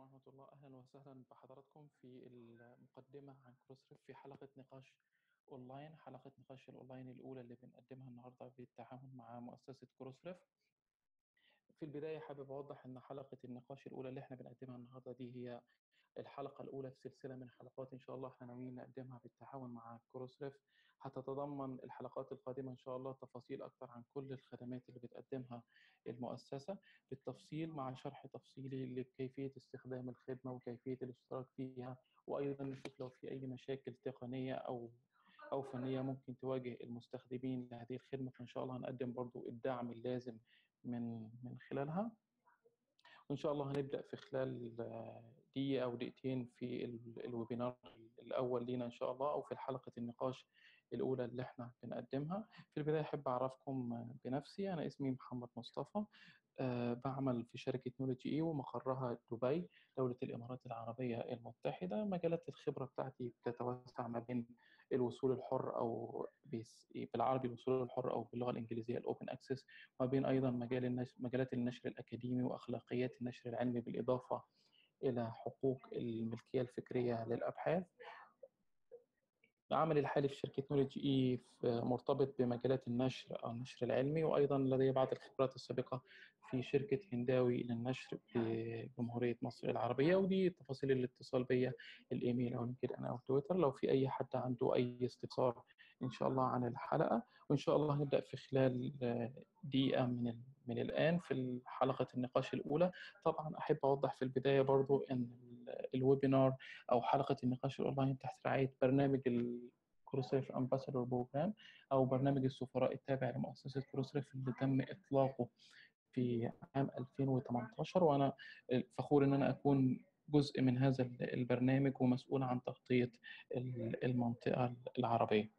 ورحمة الله أهلا وسهلا بحضراتكم في المقدمة عن كروسريف في حلقة نقاش أونلاين حلقة نقاش الأونلاين الأولى اللي بنقدمها النهاردة بالتعاون مع مؤسسة كروسريف في البداية حابب أوضح أن حلقة النقاش الأولى اللي احنا بنقدمها النهاردة دي هي الحلقة الأولى في سلسلة من حلقات إن شاء الله احنا ناويين نقدمها بالتعاون مع كروسريف هتتضمن الحلقات القادمة إن شاء الله تفاصيل أكثر عن كل الخدمات اللي بتقدمها المؤسسة بالتفصيل مع شرح تفصيلي لكيفية استخدام الخدمة وكيفية الاشتراك فيها وأيضا نشوف لو في أي مشاكل تقنية أو أو فنية ممكن تواجه المستخدمين لهذه الخدمة فإن شاء الله هنقدم برضو الدعم اللازم من من خلالها وإن شاء الله هنبدأ في خلال دقيقة أو دقيقتين في الويبينار الأول لينا إن شاء الله أو في حلقة النقاش الأولى اللي احنا بنقدمها في البداية أحب أعرفكم بنفسي أنا اسمي محمد مصطفى أه بعمل في شركة نولج إي ومقرها دبي دولة الإمارات العربية المتحدة مجالات الخبرة بتاعتي بتتوسع ما بين الوصول الحر أو بالعربي الوصول الحر أو باللغة الإنجليزية الأوبن أكسس ما بين أيضا مجال النشر مجالات النشر الأكاديمي وأخلاقيات النشر العلمي بالإضافة إلى حقوق الملكية الفكرية للأبحاث العمل الحالي في شركة نولج إي مرتبط بمجالات النشر أو النشر العلمي وأيضا لدي بعض الخبرات السابقة في شركة هنداوي للنشر بجمهورية مصر العربية ودي تفاصيل الاتصال بيا الإيميل أو لينكد أو تويتر لو في أي حد عنده أي استفسار إن شاء الله عن الحلقة وإن شاء الله هنبدأ في خلال دقيقة من من الآن في حلقة النقاش الأولى طبعا أحب أوضح في البداية برضو أن الويبينار أو حلقة النقاش الأونلاين تحت رعاية برنامج كروسريف امباسادور بروجرام أو برنامج السفراء التابع لمؤسسة كروسريف اللي تم إطلاقه في عام 2018 وأنا فخور إن أنا أكون جزء من هذا البرنامج ومسؤول عن تغطية المنطقة العربية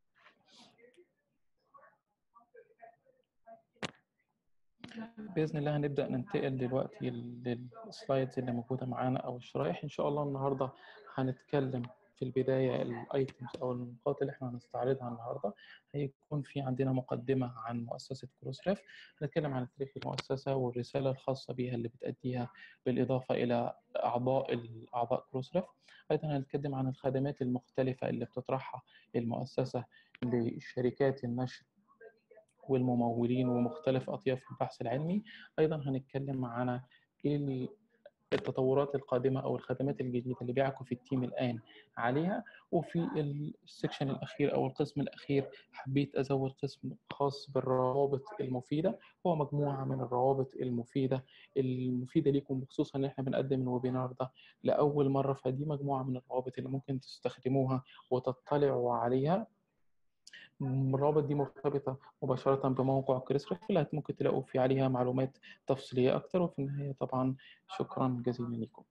باذن الله هنبدا ننتقل دلوقتي للسلايدز اللي موجوده معانا او الشرايح ان شاء الله النهارده هنتكلم في البدايه الايتمز او النقاط اللي احنا هنستعرضها النهارده هيكون في عندنا مقدمه عن مؤسسه كروسريف هنتكلم عن تاريخ المؤسسه والرساله الخاصه بها اللي بتأديها بالاضافه الى اعضاء اعضاء كروسريف ايضا هنتكلم عن الخدمات المختلفه اللي بتطرحها المؤسسه لشركات النشر والممولين ومختلف أطياف البحث العلمي أيضا هنتكلم عن التطورات القادمة أو الخدمات الجديدة اللي بيعكف التيم الآن عليها وفي السكشن الأخير أو القسم الأخير حبيت أزود قسم خاص بالروابط المفيدة هو مجموعة من الروابط المفيدة المفيدة ليكم خصوصا إن إحنا بنقدم الويبينار ده لأول مرة فدي مجموعة من الروابط اللي ممكن تستخدموها وتطلعوا عليها الروابط دي مرتبطة مباشرة بموقع كريسريف اللي ممكن تلاقوا في عليها معلومات تفصيلية أكتر وفي النهاية طبعا شكرا جزيلا لكم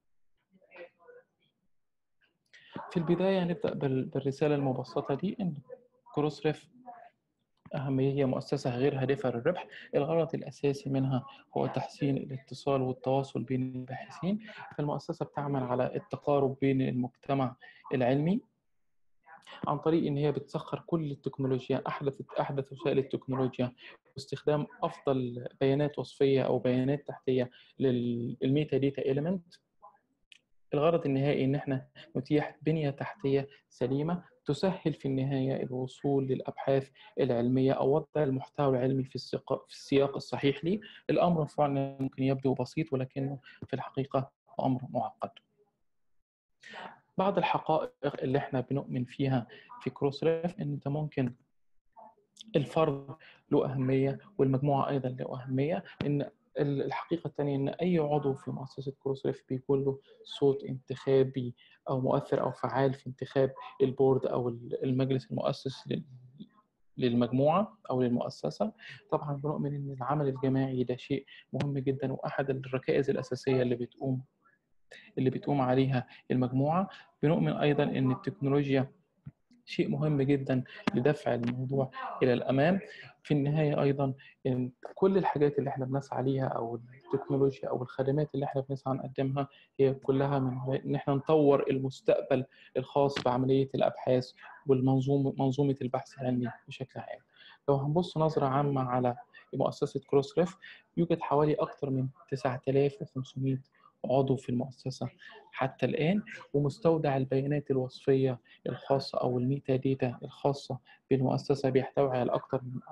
في البداية نبدأ بالرسالة المبسطة دي إن كروسريف أهمية هي مؤسسة غير هادفة للربح الغرض الأساسي منها هو تحسين الاتصال والتواصل بين الباحثين فالمؤسسة بتعمل على التقارب بين المجتمع العلمي عن طريق ان هي بتسخر كل التكنولوجيا احدث احدث وسائل التكنولوجيا واستخدام افضل بيانات وصفيه او بيانات تحتيه للميتا داتا ايليمنت الغرض النهائي ان احنا نتيح بنيه تحتيه سليمه تسهل في النهايه الوصول للابحاث العلميه او وضع المحتوى العلمي في السياق في السياق الصحيح ليه الامر فعلا ممكن يبدو بسيط ولكنه في الحقيقه امر معقد بعض الحقائق اللي احنا بنؤمن فيها في كروس ريف ان انت ممكن الفرد له اهميه والمجموعه ايضا له اهميه ان الحقيقه الثانيه ان اي عضو في مؤسسه كروس ريف بيكون له صوت انتخابي او مؤثر او فعال في انتخاب البورد او المجلس المؤسس للمجموعه او للمؤسسه طبعا بنؤمن ان العمل الجماعي ده شيء مهم جدا واحد الركائز الاساسيه اللي بتقوم اللي بتقوم عليها المجموعة بنؤمن أيضا أن التكنولوجيا شيء مهم جدا لدفع الموضوع إلى الأمام في النهاية أيضا إن كل الحاجات اللي احنا بنسعى ليها أو التكنولوجيا أو الخدمات اللي احنا بنسعى نقدمها هي كلها من إن احنا نطور المستقبل الخاص بعملية الأبحاث والمنظومة منظومة البحث العلمي بشكل عام. لو هنبص نظرة عامة على مؤسسة كروس ريف يوجد حوالي أكثر من 9500 عضو في المؤسسة حتى الآن ومستودع البيانات الوصفية الخاصة أو الميتا ديتا الخاصة بالمؤسسة بيحتوي على أكثر من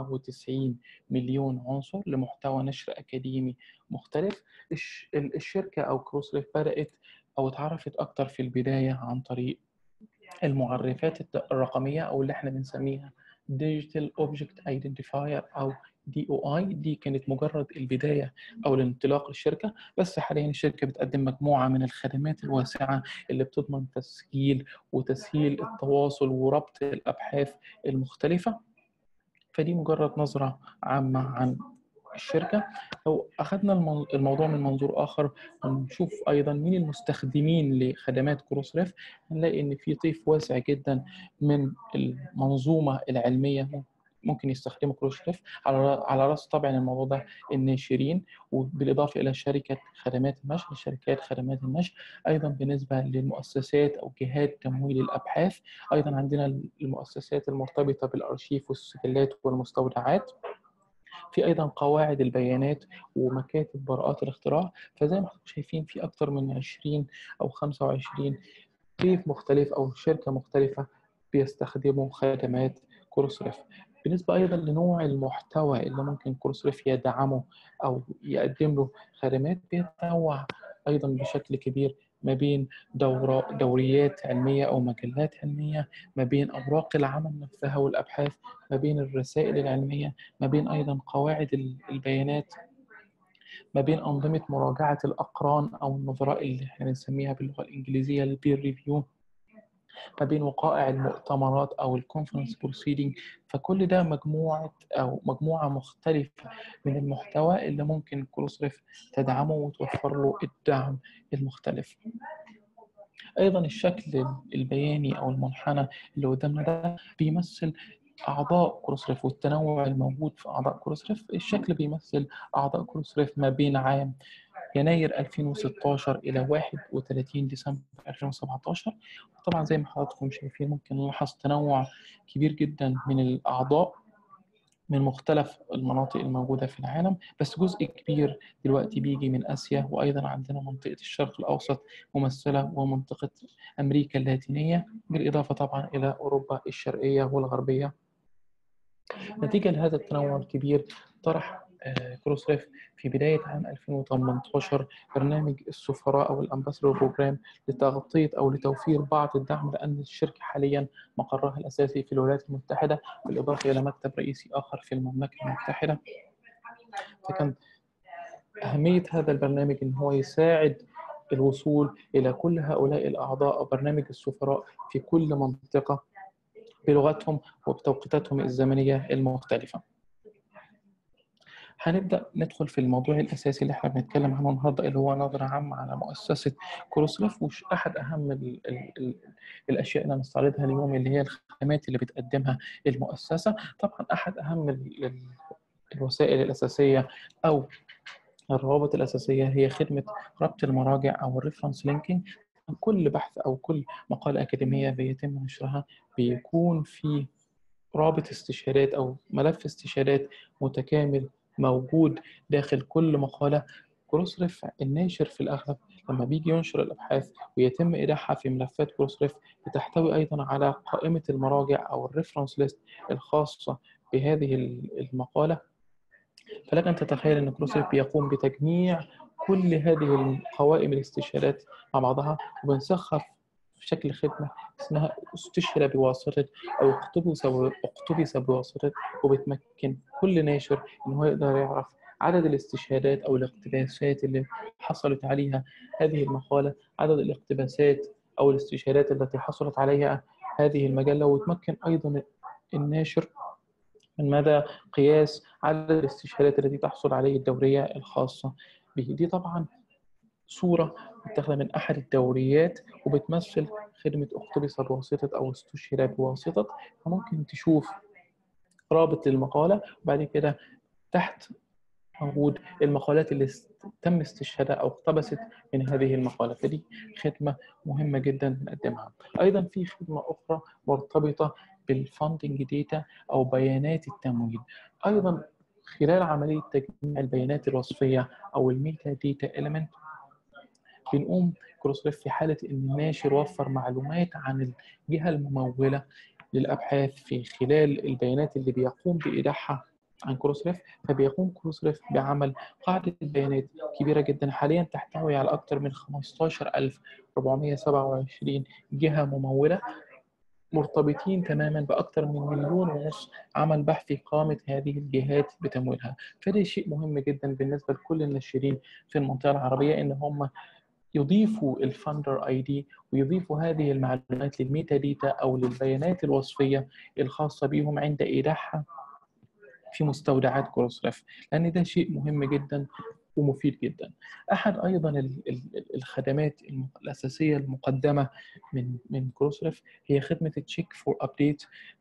94 مليون عنصر لمحتوى نشر أكاديمي مختلف الشركة أو كروسليف بدأت أو اتعرفت أكثر في البداية عن طريق المعرفات الرقمية أو اللي احنا بنسميها Digital Object Identifier أو دي او اي دي كانت مجرد البدايه او الانطلاق للشركه بس حاليا الشركه بتقدم مجموعه من الخدمات الواسعه اللي بتضمن تسجيل وتسهيل التواصل وربط الابحاث المختلفه فدي مجرد نظره عامه عن الشركة لو أخذنا الموضوع من منظور آخر ونشوف أيضا مين المستخدمين لخدمات كروس ريف هنلاقي إن في طيف واسع جدا من المنظومة العلمية ممكن يستخدموا كروشريف على على راس طبعا الموضوع ده الناشرين وبالاضافه الى شركه خدمات النشر شركات خدمات النشر ايضا بالنسبه للمؤسسات او جهات تمويل الابحاث ايضا عندنا المؤسسات المرتبطه بالارشيف والسجلات والمستودعات في ايضا قواعد البيانات ومكاتب براءات الاختراع فزي ما حضرتك شايفين في اكثر من 20 او 25 طيف مختلف او شركه مختلفه بيستخدموا خدمات كورسريف بالنسبة أيضا لنوع المحتوى اللي ممكن كورسريف يدعمه أو يقدم له خدمات بيتنوع أيضا بشكل كبير ما بين دورة دوريات علمية أو مجلات علمية ما بين أوراق العمل نفسها والأبحاث ما بين الرسائل العلمية ما بين أيضا قواعد البيانات ما بين أنظمة مراجعة الأقران أو النظراء اللي احنا بنسميها باللغة الإنجليزية البير ريفيو ما بين وقائع المؤتمرات او الكونفرنس بروسيدنج فكل ده مجموعه او مجموعه مختلفه من المحتوى اللي ممكن كروسريف تدعمه وتوفر له الدعم المختلف ايضا الشكل البياني او المنحنى اللي قدامنا ده بيمثل اعضاء كروسريف والتنوع الموجود في اعضاء كروسريف الشكل بيمثل اعضاء كروسريف ما بين عام يناير 2016 إلى 31 ديسمبر 2017 طبعا زي ما حضراتكم شايفين ممكن نلاحظ تنوع كبير جدا من الأعضاء من مختلف المناطق الموجودة في العالم بس جزء كبير دلوقتي بيجي من آسيا وأيضا عندنا منطقة الشرق الأوسط ممثلة ومنطقة أمريكا اللاتينية بالإضافة طبعا إلى أوروبا الشرقية والغربية نتيجة لهذا التنوع الكبير طرح كروسريف في بداية عام 2018 برنامج السفراء أو الأمباسدور بروجرام لتغطية أو لتوفير بعض الدعم لأن الشركة حاليا مقرها الأساسي في الولايات المتحدة بالإضافة إلى مكتب رئيسي آخر في المملكة المتحدة فكان أهمية هذا البرنامج إن هو يساعد الوصول إلى كل هؤلاء الأعضاء أو برنامج السفراء في كل منطقة بلغتهم وبتوقيتاتهم الزمنية المختلفة. هنبدا ندخل في الموضوع الاساسي اللي احنا بنتكلم عنه النهارده اللي هو نظره عامه على مؤسسه كروسلف وش احد اهم ال ال ال الاشياء اللي هنستعرضها اليوم اللي هي الخدمات اللي بتقدمها المؤسسه طبعا احد اهم ال الوسائل الاساسيه او الروابط الاساسيه هي خدمه ربط المراجع او الريفرنس لينكينج كل بحث او كل مقاله اكاديميه بيتم نشرها بيكون في رابط استشهادات او ملف استشهادات متكامل موجود داخل كل مقالة كروسريف الناشر في الأغلب لما بيجي ينشر الأبحاث ويتم إيداعها في ملفات كروسريف بتحتوي أيضا على قائمة المراجع أو الريفرنس ليست الخاصة بهذه المقالة فلك أن تتخيل أن كروسريف بيقوم بتجميع كل هذه القوائم الاستشهادات مع بعضها وبنسخها في شكل خدمة اسمها استشهد بواسطة أو اقتبس اقتبس بواسطة وبتمكن كل ناشر إن هو يقدر يعرف عدد الاستشهادات أو الاقتباسات اللي حصلت عليها هذه المقالة عدد الاقتباسات أو الاستشهادات التي حصلت عليها هذه المجلة وتمكن أيضا الناشر من مدى قياس عدد الاستشهادات التي تحصل عليه الدورية الخاصة به دي طبعا صورة متاخدة من أحد الدوريات وبتمثل خدمة اقتبس بواسطة أو استشهد بواسطة فممكن تشوف رابط للمقالة وبعد كده تحت موجود المقالات اللي تم استشهادها أو اقتبست من هذه المقالة فدي خدمة مهمة جدا بنقدمها أيضا في خدمة أخرى مرتبطة بالفاندنج ديتا أو بيانات التمويل أيضا خلال عملية تجميع البيانات الوصفية أو الميتا ديتا إليمنت بنقوم كروس ريف في حالة إن الناشر وفر معلومات عن الجهة الممولة للأبحاث في خلال البيانات اللي بيقوم بإيداعها عن كروس ريف فبيقوم كروس ريف بعمل قاعدة بيانات كبيرة جدا حاليا تحتوي على أكثر من 15427 جهة ممولة مرتبطين تماما بأكثر من مليون ونص عمل بحثي قامت هذه الجهات بتمويلها فده شيء مهم جدا بالنسبة لكل الناشرين في المنطقة العربية إن هم يضيفوا الفندر اي دي ويضيفوا هذه المعلومات للميتا ديتا او للبيانات الوصفيه الخاصه بهم عند ايداعها في مستودعات كروس ريف لان ده شيء مهم جدا ومفيد جدا احد ايضا الخدمات الاساسيه المقدمه من من كروس ريف هي خدمه تشيك فور ابديت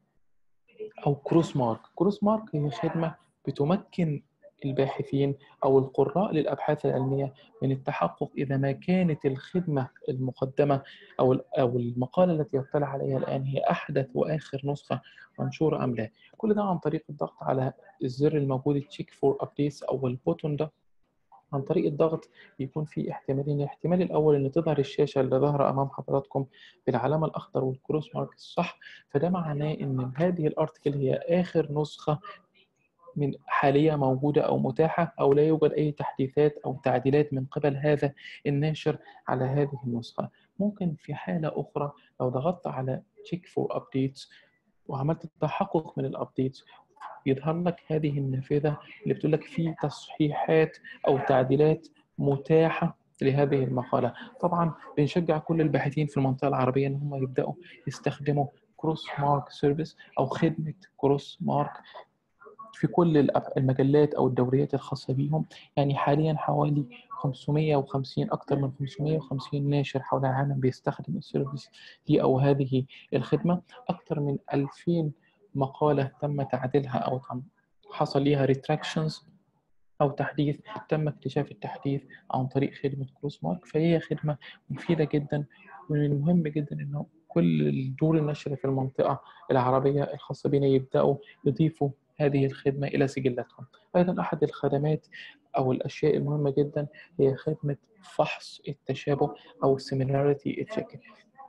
او كروس مارك كروس مارك هي خدمه بتمكن الباحثين أو القراء للأبحاث العلمية من التحقق إذا ما كانت الخدمة المقدمة أو أو المقالة التي يطلع عليها الآن هي أحدث وآخر نسخة منشورة أم لا كل ده عن طريق الضغط على الزر الموجود تشيك فور أبديتس أو البوتون ده عن طريق الضغط بيكون في احتمالين الاحتمال الاول ان تظهر الشاشه اللي ظاهره امام حضراتكم بالعلامه الاخضر والكروس مارك الصح فده معناه ان هذه الارتكل هي اخر نسخه من حالية موجودة أو متاحة أو لا يوجد أي تحديثات أو تعديلات من قبل هذا الناشر على هذه النسخة ممكن في حالة أخرى لو ضغطت على check for updates وعملت التحقق من الابديتس يظهر لك هذه النافذة اللي بتقول لك في تصحيحات أو تعديلات متاحة لهذه المقالة طبعا بنشجع كل الباحثين في المنطقة العربية إن هم يبدأوا يستخدموا كروس مارك سيرفيس أو خدمة كروس مارك في كل المجلات او الدوريات الخاصه بيهم يعني حاليا حوالي 550 اكثر من 550 ناشر حول العالم بيستخدم السيرفيس دي او هذه الخدمه اكثر من 2000 مقاله تم تعديلها او حصل ليها ريتراكشنز او تحديث تم اكتشاف التحديث عن طريق خدمه كروس مارك فهي خدمه مفيده جدا ومن المهم جدا انه كل دور النشر في المنطقه العربيه الخاصه بنا يبداوا يضيفوا هذه الخدمة إلى سجلاتهم أيضا أحد الخدمات أو الأشياء المهمة جدا هي خدمة فحص التشابه أو similarity check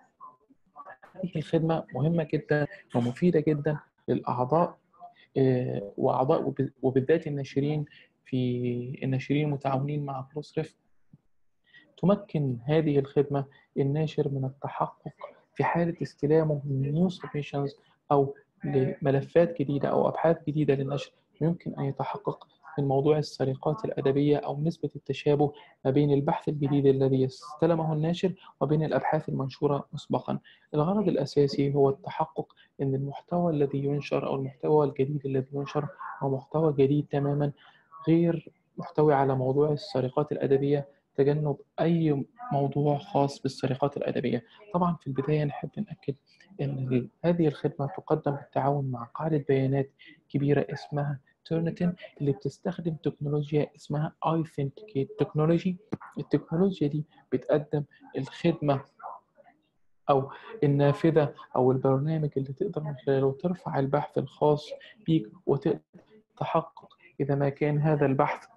هذه الخدمة مهمة جدا ومفيدة جدا للأعضاء آه، وأعضاء وبالذات الناشرين في الناشرين المتعاونين مع كروسريف تمكن هذه الخدمة الناشر من التحقق في حالة استلامه من نيو سبميشنز أو لملفات جديدة أو أبحاث جديدة للنشر يمكن أن يتحقق من موضوع السرقات الأدبية أو نسبة التشابه ما بين البحث الجديد الذي استلمه الناشر وبين الأبحاث المنشورة مسبقا الغرض الأساسي هو التحقق أن المحتوى الذي ينشر أو المحتوى الجديد الذي ينشر هو محتوى جديد تماما غير محتوي على موضوع السرقات الأدبية تجنب أي موضوع خاص بالسرقات الأدبية طبعا في البداية نحب نأكد أن هذه الخدمة تقدم بالتعاون مع قاعدة بيانات كبيرة اسمها تورنتن اللي بتستخدم تكنولوجيا اسمها Authenticate تكنولوجي التكنولوجيا دي بتقدم الخدمة أو النافذة أو البرنامج اللي تقدر من خلاله ترفع البحث الخاص بيك وتحقق إذا ما كان هذا البحث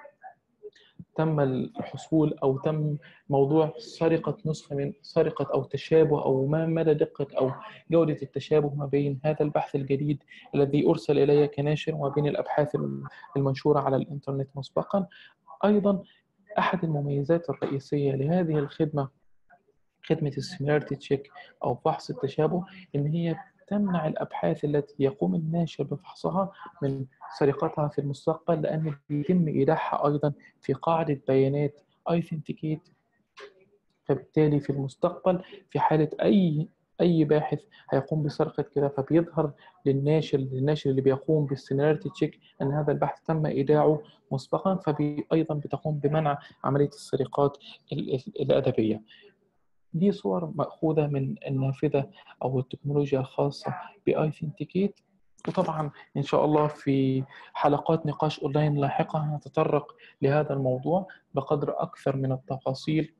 تم الحصول او تم موضوع سرقه نسخه من سرقه او تشابه او ما مدى دقه او جوده التشابه ما بين هذا البحث الجديد الذي ارسل الي كناشر وما بين الابحاث المنشوره على الانترنت مسبقا ايضا احد المميزات الرئيسيه لهذه الخدمه خدمه السيميلاريتي تشيك او فحص التشابه ان هي تمنع الابحاث التي يقوم الناشر بفحصها من سرقتها في المستقبل لأن بيتم إيداعها أيضا في قاعدة بيانات Authenticate فبالتالي في المستقبل في حالة أي أي باحث هيقوم بسرقة كده فبيظهر للناشر للناشر اللي بيقوم بالسيناريتي تشيك أن هذا البحث تم إيداعه مسبقا فأيضا بتقوم بمنع عملية السرقات الأدبية دي صور مأخوذة من النافذة أو التكنولوجيا الخاصة بأيثنتيكيت وطبعا إن شاء الله في حلقات نقاش أونلاين لاحقة نتطرق لهذا الموضوع بقدر أكثر من التفاصيل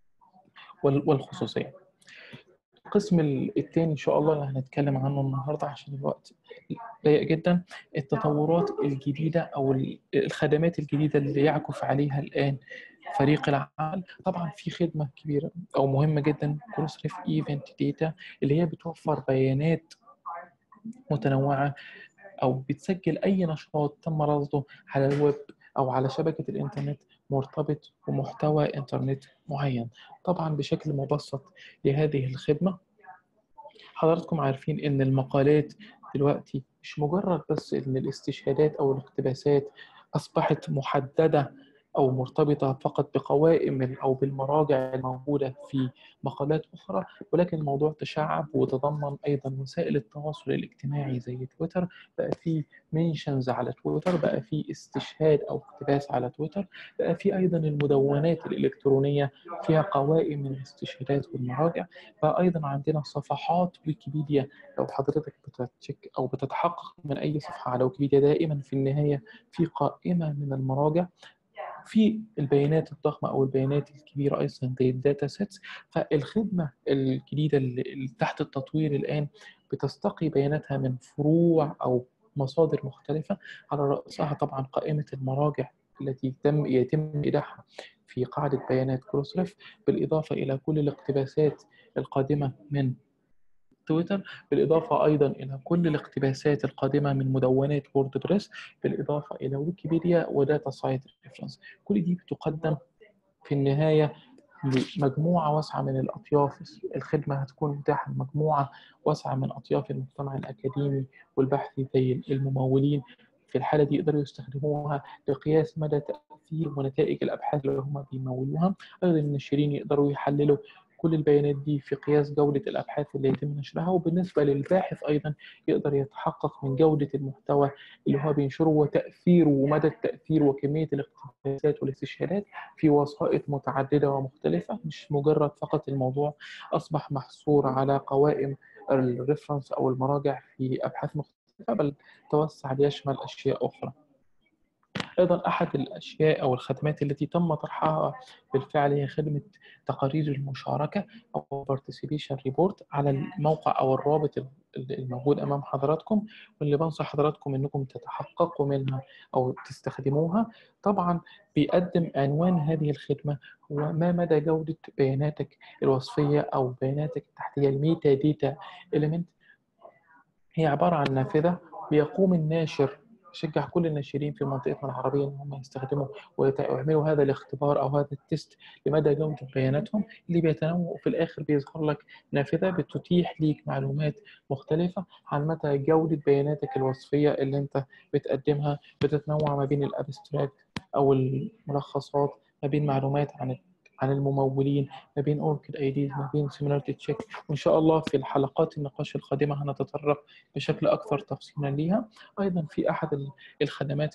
والخصوصية القسم الثاني إن شاء الله اللي هنتكلم عنه النهاردة عشان الوقت ضيق جدا التطورات الجديدة أو الخدمات الجديدة اللي يعكف عليها الآن فريق العمل طبعا في خدمه كبيره او مهمه جدا كروس ريف ايفنت داتا اللي هي بتوفر بيانات متنوعه او بتسجل اي نشاط تم رصده على الويب او على شبكه الانترنت مرتبط بمحتوى انترنت معين طبعا بشكل مبسط لهذه الخدمه حضراتكم عارفين ان المقالات دلوقتي مش مجرد بس ان الاستشهادات او الاقتباسات اصبحت محدده أو مرتبطة فقط بقوائم أو بالمراجع الموجودة في مقالات أخرى ولكن الموضوع تشعب وتضمن أيضا وسائل التواصل الاجتماعي زي تويتر بقى في منشنز على تويتر بقى في استشهاد أو اقتباس على تويتر بقى في أيضا المدونات الإلكترونية فيها قوائم من الاستشهادات والمراجع بقى أيضا عندنا صفحات ويكيبيديا لو حضرتك بتتشيك أو بتتحقق من أي صفحة على ويكيبيديا دائما في النهاية في قائمة من المراجع في البيانات الضخمه او البيانات الكبيره ايضا زي الداتا سيتس فالخدمه الجديده اللي تحت التطوير الان بتستقي بياناتها من فروع او مصادر مختلفه على راسها طبعا قائمه المراجع التي يتم يتم ايداعها في قاعده بيانات كروسريف بالاضافه الى كل الاقتباسات القادمه من تويتر بالإضافة أيضا إلى كل الاقتباسات القادمة من مدونات ووردبريس بالإضافة إلى ويكيبيديا وداتا سايت ريفرنس كل دي بتقدم في النهاية لمجموعة واسعة من الأطياف الخدمة هتكون متاحة لمجموعة واسعة من أطياف المجتمع الأكاديمي والبحثي زي الممولين في الحالة دي يقدروا يستخدموها لقياس مدى تأثير ونتائج الأبحاث اللي هم بيمولوها أيضا الناشرين يقدروا يحللوا كل البيانات دي في قياس جودة الأبحاث اللي يتم نشرها وبالنسبة للباحث أيضا يقدر يتحقق من جودة المحتوى اللي هو بينشره وتأثيره ومدى التأثير وكمية الاقتباسات والاستشهادات في وسائط متعددة ومختلفة مش مجرد فقط الموضوع أصبح محصور على قوائم الريفرنس أو المراجع في أبحاث مختلفة بل توسع ليشمل أشياء أخرى ايضا احد الاشياء او الخدمات التي تم طرحها بالفعل هي خدمه تقارير المشاركه او participation report على الموقع او الرابط الموجود امام حضراتكم واللي بنصح حضراتكم انكم تتحققوا منها او تستخدموها طبعا بيقدم عنوان هذه الخدمه هو ما مدى جوده بياناتك الوصفيه او بياناتك التحتيه الميتا ديتا اليمنت هي عباره عن نافذه بيقوم الناشر شجع كل الناشرين في منطقتنا العربية إن هم يستخدموا ويعملوا هذا الاختبار أو هذا التست لمدى جودة بياناتهم اللي بيتنوع في الآخر بيظهر لك نافذة بتتيح ليك معلومات مختلفة عن مدى جودة بياناتك الوصفية اللي أنت بتقدمها بتتنوع ما بين الأبستراكت أو الملخصات ما بين معلومات عن عن الممولين ما بين اوركيد ايديز ما بين سيميلاريتي تشيك وان شاء الله في الحلقات النقاش القادمه هنتطرق بشكل اكثر تفصيلا ليها ايضا في احد الخدمات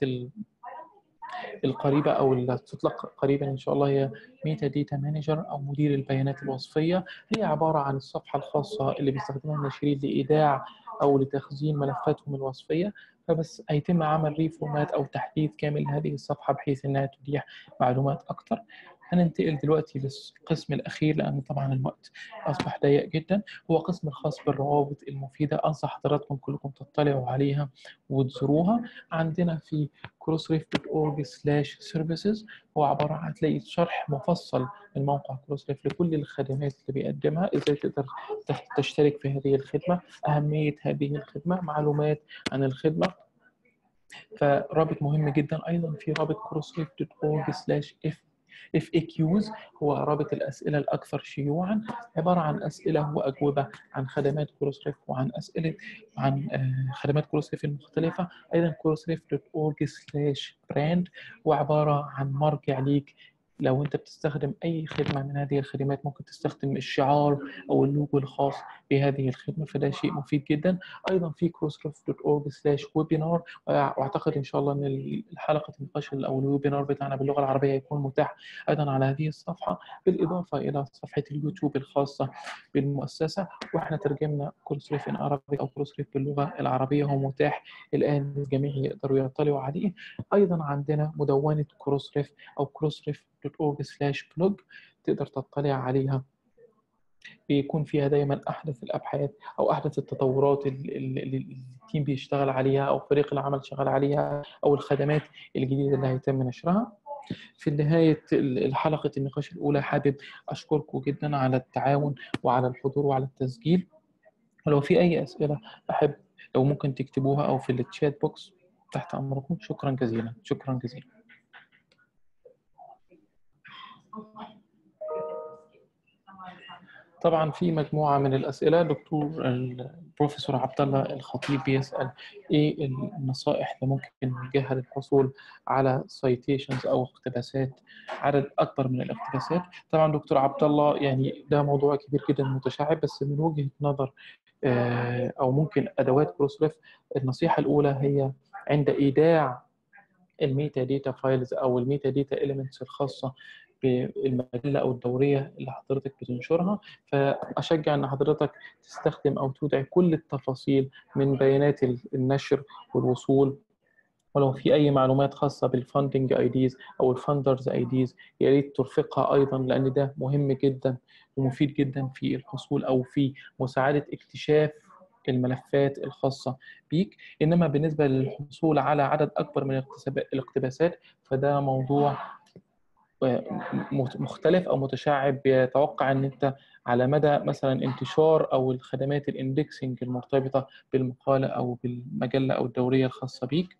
القريبه او اللي تطلق قريبا ان شاء الله هي ميتا ديتا مانجر او مدير البيانات الوصفيه هي عباره عن الصفحه الخاصه اللي بيستخدمها الناشرين لايداع او لتخزين ملفاتهم الوصفيه فبس هيتم عمل ريفورمات او تحديث كامل لهذه الصفحه بحيث انها تتيح معلومات اكثر هننتقل دلوقتي للقسم الأخير لأن طبعا الوقت أصبح ضيق جدا هو قسم الخاص بالروابط المفيدة أنصح حضراتكم كلكم تطلعوا عليها وتزوروها عندنا في crossref.org slash services هو عبارة عن هتلاقي شرح مفصل من موقع كروسريف لكل الخدمات اللي بيقدمها ازاي تقدر تشترك في هذه الخدمة أهمية هذه الخدمة معلومات عن الخدمة فرابط مهم جدا أيضا في رابط crossref.org slash f FAQs هو رابط الأسئلة الأكثر شيوعا عبارة عن أسئلة وأجوبة عن خدمات كروسريف وعن أسئلة عن خدمات كروسريف المختلفة أيضا كروسريف.org slash brand وعبارة عن مرجع ليك لو انت بتستخدم اي خدمه من هذه الخدمات ممكن تستخدم الشعار او اللوجو الخاص بهذه الخدمه فده شيء مفيد جدا ايضا في crossref.org slash webinar واعتقد ان شاء الله ان الحلقه النقاش او الويبينار بتاعنا باللغه العربيه هيكون متاح ايضا على هذه الصفحه بالاضافه الى صفحه اليوتيوب الخاصه بالمؤسسه واحنا ترجمنا كروسريف ان عربي او كروسريف باللغه العربيه هو متاح الان الجميع يقدروا يطلعوا عليه ايضا عندنا مدونه كروسريف او كروسريف blog تقدر تطلع عليها بيكون فيها دايما احدث الابحاث او احدث التطورات اللي التيم بيشتغل عليها او فريق العمل شغال عليها او الخدمات الجديده اللي هيتم نشرها في نهاية حلقة النقاش الأولى حابب أشكركم جدا على التعاون وعلى الحضور وعلى التسجيل ولو في أي أسئلة أحب لو ممكن تكتبوها أو في التشات بوكس تحت أمركم شكرا جزيلا شكرا جزيلا طبعا في مجموعة من الأسئلة دكتور البروفيسور عبد الله الخطيب بيسأل إيه النصائح اللي ممكن نوجهها للحصول على سايتيشنز أو اقتباسات عدد أكبر من الاقتباسات طبعا دكتور عبد الله يعني ده موضوع كبير جدا متشعب بس من وجهة نظر أو ممكن أدوات كروسريف النصيحة الأولى هي عند إيداع الميتا داتا فايلز أو الميتا داتا إليمنتس الخاصة بالمجله او الدوريه اللي حضرتك بتنشرها فاشجع ان حضرتك تستخدم او تودع كل التفاصيل من بيانات النشر والوصول ولو في اي معلومات خاصه بالفاندنج اي ديز او الفاندرز اي ديز يا ريت ترفقها ايضا لان ده مهم جدا ومفيد جدا في الحصول او في مساعده اكتشاف الملفات الخاصه بيك انما بالنسبه للحصول على عدد اكبر من الاقتباسات فده موضوع مختلف او متشعب بيتوقع ان انت على مدى مثلا انتشار او الخدمات الاندكسنج المرتبطه بالمقاله او بالمجله او الدوريه الخاصه بيك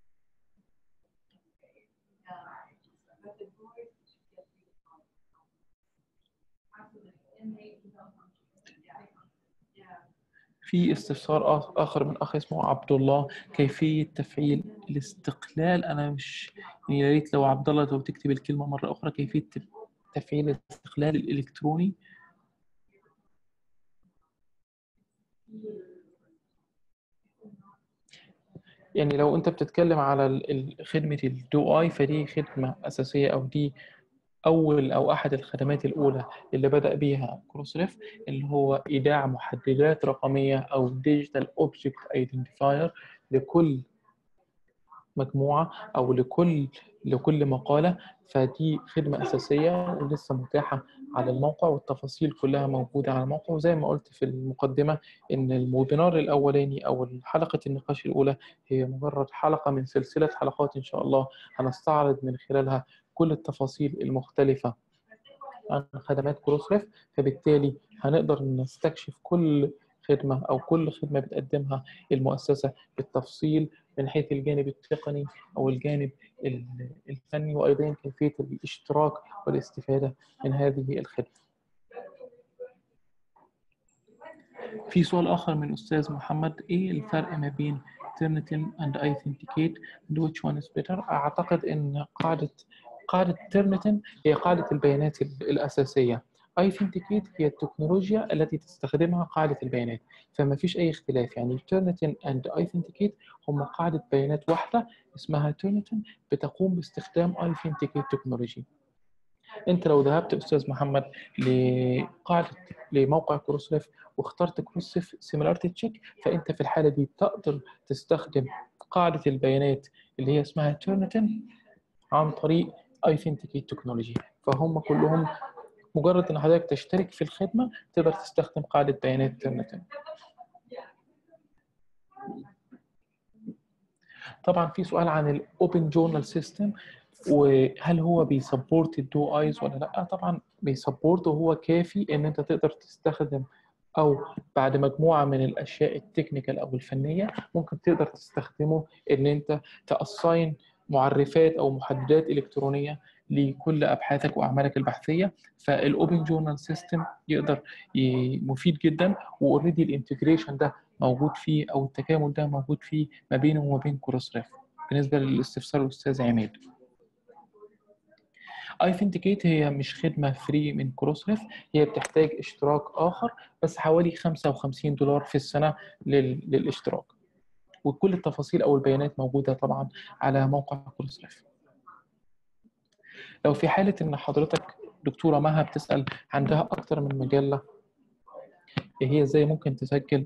في استفسار اخر من اخ اسمه عبد الله كيفيه تفعيل الاستقلال انا مش يعني يا ريت لو عبد الله لو تكتب الكلمه مره اخرى كيفيه تفعيل الاستقلال الالكتروني يعني لو انت بتتكلم على خدمه الدو اي فدي خدمه اساسيه او دي اول او احد الخدمات الاولى اللي بدا بيها كروسريف اللي هو ايداع محددات رقميه او ديجيتال اوبجكت ايدنتيفاير لكل مجموعه او لكل لكل مقاله فدي خدمه اساسيه ولسه متاحه على الموقع والتفاصيل كلها موجوده على الموقع وزي ما قلت في المقدمه ان الويبينار الاولاني او حلقه النقاش الاولى هي مجرد حلقه من سلسله حلقات ان شاء الله هنستعرض من خلالها كل التفاصيل المختلفة عن خدمات كروسريف فبالتالي هنقدر نستكشف كل خدمة أو كل خدمة بتقدمها المؤسسة بالتفصيل من حيث الجانب التقني أو الجانب الفني وأيضا كيفية الاشتراك والاستفادة من هذه الخدمة في سؤال آخر من أستاذ محمد إيه الفرق ما بين Turnitin and Authenticate and which one is better أعتقد أن قاعدة قاعدة تيرنتن هي قاعدة البيانات الأساسية Authenticate هي التكنولوجيا التي تستخدمها قاعدة البيانات فما فيش أي اختلاف يعني تيرنتن and Authenticate هم قاعدة بيانات واحدة اسمها تيرنتن بتقوم باستخدام Authenticate تكنولوجي انت لو ذهبت استاذ محمد لقاعده لموقع كروسريف واخترت كروسريف سيميلارتي تشيك فانت في الحاله دي تقدر تستخدم قاعده البيانات اللي هي اسمها تيرنتن عن طريق ايثنتيكيت تكنولوجي فهم كلهم مجرد ان حضرتك تشترك في الخدمه تقدر تستخدم قاعده بيانات تيرنتن طبعا في سؤال عن الاوبن جورنال سيستم وهل هو بيسبورت الدو ايز ولا لا طبعا بيسبورت وهو كافي ان انت تقدر تستخدم او بعد مجموعه من الاشياء التكنيكال او الفنيه ممكن تقدر تستخدمه ان انت تاساين معرفات او محددات الكترونيه لكل ابحاثك واعمالك البحثيه فالاوبن جورنال سيستم يقدر مفيد جدا واوريدي الانتجريشن ده موجود فيه او التكامل ده موجود فيه ما بينه وما بين كروسريف بالنسبه للاستفسار الاستاذ عماد ايثنتيكيت هي مش خدمه فري من كروسريف هي بتحتاج اشتراك اخر بس حوالي 55 دولار في السنه للاشتراك وكل التفاصيل او البيانات موجوده طبعا على موقع كروسريف لو في حاله ان حضرتك دكتوره مها بتسال عندها اكتر من مجله هي ازاي ممكن تسجل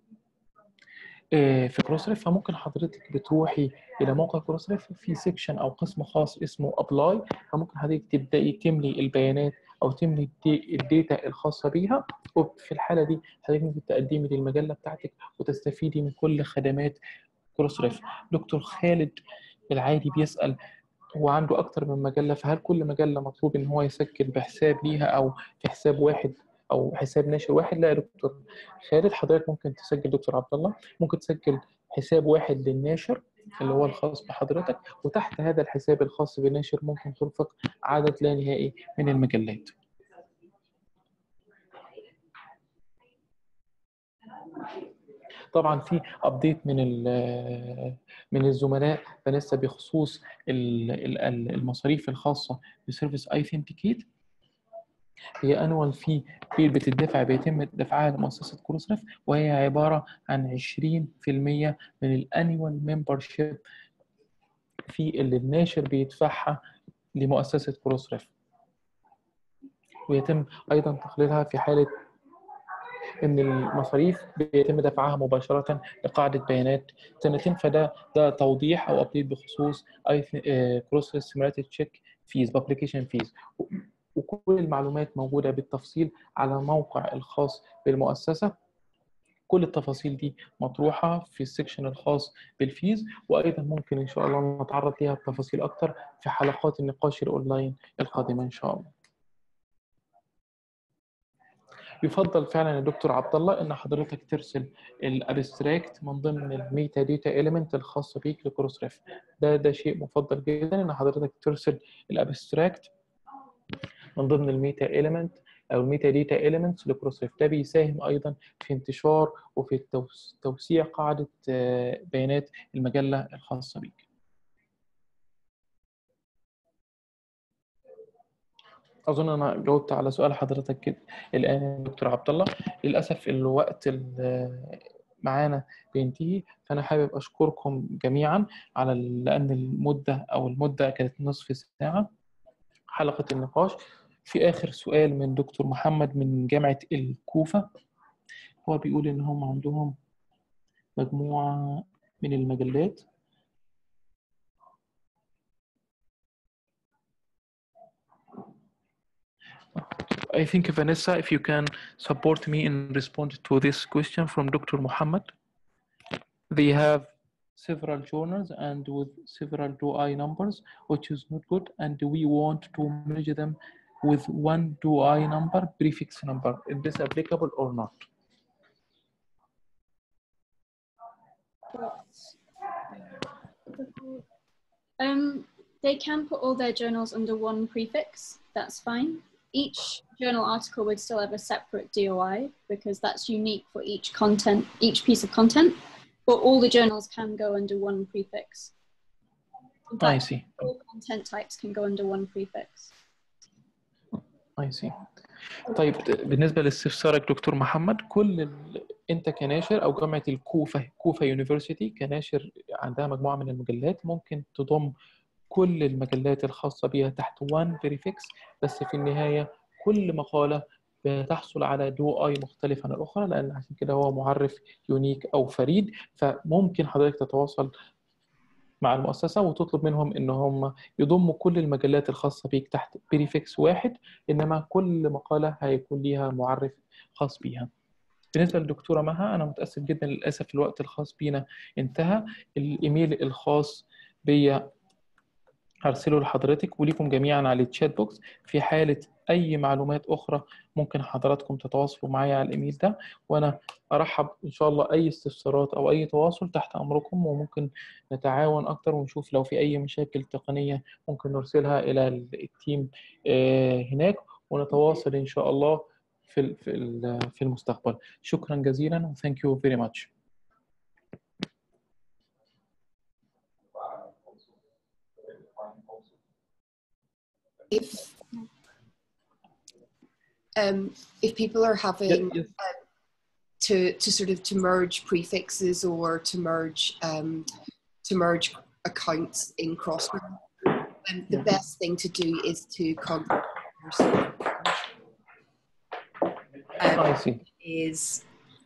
في كروسريف فممكن حضرتك بتروحي الى موقع كروسريف في سيكشن او قسم خاص اسمه ابلاي فممكن حضرتك تبداي تملي البيانات او تملي الداتا الخاصه بيها وفي الحاله دي حضرتك ممكن تقدمي للمجله بتاعتك وتستفيدي من كل خدمات كروسريف دكتور خالد العادي بيسال هو عنده اكتر من مجله فهل كل مجله مطلوب ان هو يسجل بحساب ليها او في حساب واحد او حساب ناشر واحد لا يا دكتور خالد حضرتك ممكن تسجل دكتور عبد الله ممكن تسجل حساب واحد للناشر اللي هو الخاص بحضرتك وتحت هذا الحساب الخاص بالناشر ممكن ترفق عدد لا نهائي من المجلات طبعا في ابديت من من الزملاء فلسه بخصوص المصاريف الخاصه بسيرفيس ايثنتيكيت هي انوال في في بتدفع بيتم دفعها لمؤسسه كروسرف وهي عباره عن 20% من الانيوال ممبرشيب في اللي الناشر بيدفعها لمؤسسه كروسرف ويتم ايضا تقليلها في حاله ان المصاريف بيتم دفعها مباشره لقاعده بيانات سنتين فده ده توضيح او ابديت بخصوص اي كروس سيميلاتيف تشيك فيز بابليكيشن فيز وكل المعلومات موجوده بالتفصيل على الموقع الخاص بالمؤسسه كل التفاصيل دي مطروحة في السكشن الخاص بالفيز وأيضا ممكن إن شاء الله نتعرض ليها بتفاصيل أكتر في حلقات النقاش الأونلاين القادمة إن شاء الله يفضل فعلا يا دكتور عبد الله ان حضرتك ترسل الابستراكت من ضمن الميتا داتا ايليمنت الخاصه بيك لكروس ريف ده ده شيء مفضل جدا ان حضرتك ترسل الابستراكت من ضمن الميتا ايليمنت او الميتا داتا ايليمنتس لكروس ريف ده بيساهم ايضا في انتشار وفي توسيع قاعده بيانات المجله الخاصه بيك اظن انا جاوبت على سؤال حضرتك كده الان يا دكتور عبد الله للاسف الوقت معانا بينتهي فانا حابب اشكركم جميعا على لان المده او المده كانت نصف ساعه حلقه النقاش في اخر سؤال من دكتور محمد من جامعه الكوفه هو بيقول ان هم عندهم مجموعه من المجلات I think Vanessa, if you can support me in responding to this question from Dr. Muhammad. They have several journals and with several DOI numbers, which is not good. And we want to merge them with one DOI number, prefix number. Is this applicable or not? Um, they can put all their journals under one prefix. That's fine each journal article would still have a separate DOI because that's unique for each content, each piece of content, but all the journals can go under one prefix. In fact, I see. All content types can go under one prefix. I see. طيب بالنسبه لاستفسارك دكتور محمد كل ال... انت كناشر او جامعه الكوفه كوفه يونيفرسيتي كناشر عندها مجموعه من المجلات ممكن تضم كل المجلات الخاصة بها تحت وان بريفكس بس في النهاية كل مقالة بتحصل على دو اي مختلف عن الأخرى لأن عشان كده هو معرف يونيك أو فريد فممكن حضرتك تتواصل مع المؤسسة وتطلب منهم إن هم يضموا كل المجلات الخاصة بيك تحت بريفكس واحد إنما كل مقالة هيكون ليها معرف خاص بيها. بالنسبة للدكتورة مها أنا متأسف جدا للأسف الوقت الخاص بينا انتهى الإيميل الخاص بيا هرسله لحضرتك وليكم جميعا على الشات بوكس في حالة أي معلومات أخرى ممكن حضراتكم تتواصلوا معايا على الإيميل ده وأنا أرحب إن شاء الله أي استفسارات أو أي تواصل تحت أمركم وممكن نتعاون أكتر ونشوف لو في أي مشاكل تقنية ممكن نرسلها إلى التيم هناك ونتواصل إن شاء الله في في المستقبل شكرا جزيلا و thank you very much if um, if people are having yes. uh, to to sort of to merge prefixes or to merge um, to merge accounts in Crossword, um, the Yeah. best thing to do is to contact the person. I Um, see is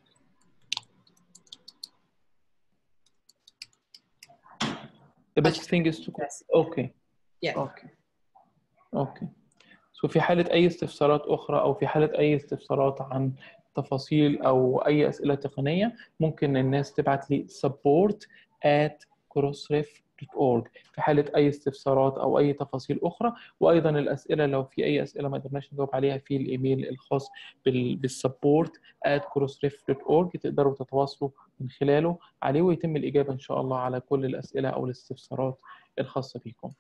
the best thing is to Yes. okay Yeah. اوكي اوكي سو في حالة أي استفسارات أخرى أو في حالة أي استفسارات عن تفاصيل أو أي أسئلة تقنية ممكن الناس تبعت لي support at crossref org في حالة أي استفسارات أو أي تفاصيل أخرى وأيضا الأسئلة لو في أي أسئلة ما قدرناش نجاوب عليها في الإيميل الخاص بالسبورت at crossref.org تقدروا تتواصلوا من خلاله عليه ويتم الإجابة إن شاء الله على كل الأسئلة أو الاستفسارات الخاصة بكم.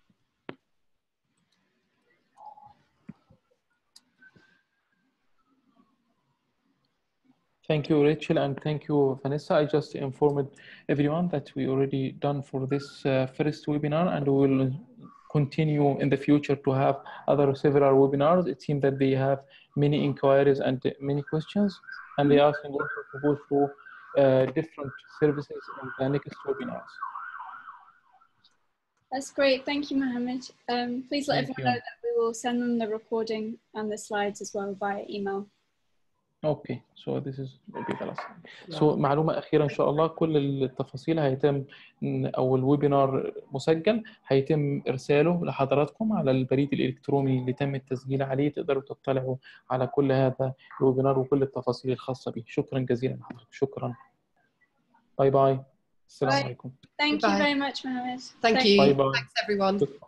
Thank you, Rachel, and thank you, Vanessa. I just informed everyone that we already done for this uh, first webinar, and we will continue in the future to have other several webinars. It seems that they have many inquiries and many questions, and they are asking also to go through uh, different services in the next webinars. That's great. Thank you, Mohammed. Um, please let Thank everyone you. know that we will send them the recording and the slides as well via email. Okay, so this is maybe the last. So معلومة أخيرة إن شاء الله كل التفاصيل هيتم أو الويبينار مسجل هيتم إرساله لحضراتكم على البريد الإلكتروني اللي تم التسجيل عليه تقدروا تطلعوا على كل هذا الويبينار وكل التفاصيل الخاصة به شكرا جزيلا لحضرتك شكرا باي باي السلام Bye. عليكم Thank you Goodbye. very much, Mohammed. Thank Thank- you. Bye bye. Thanks, everyone. Goodbye.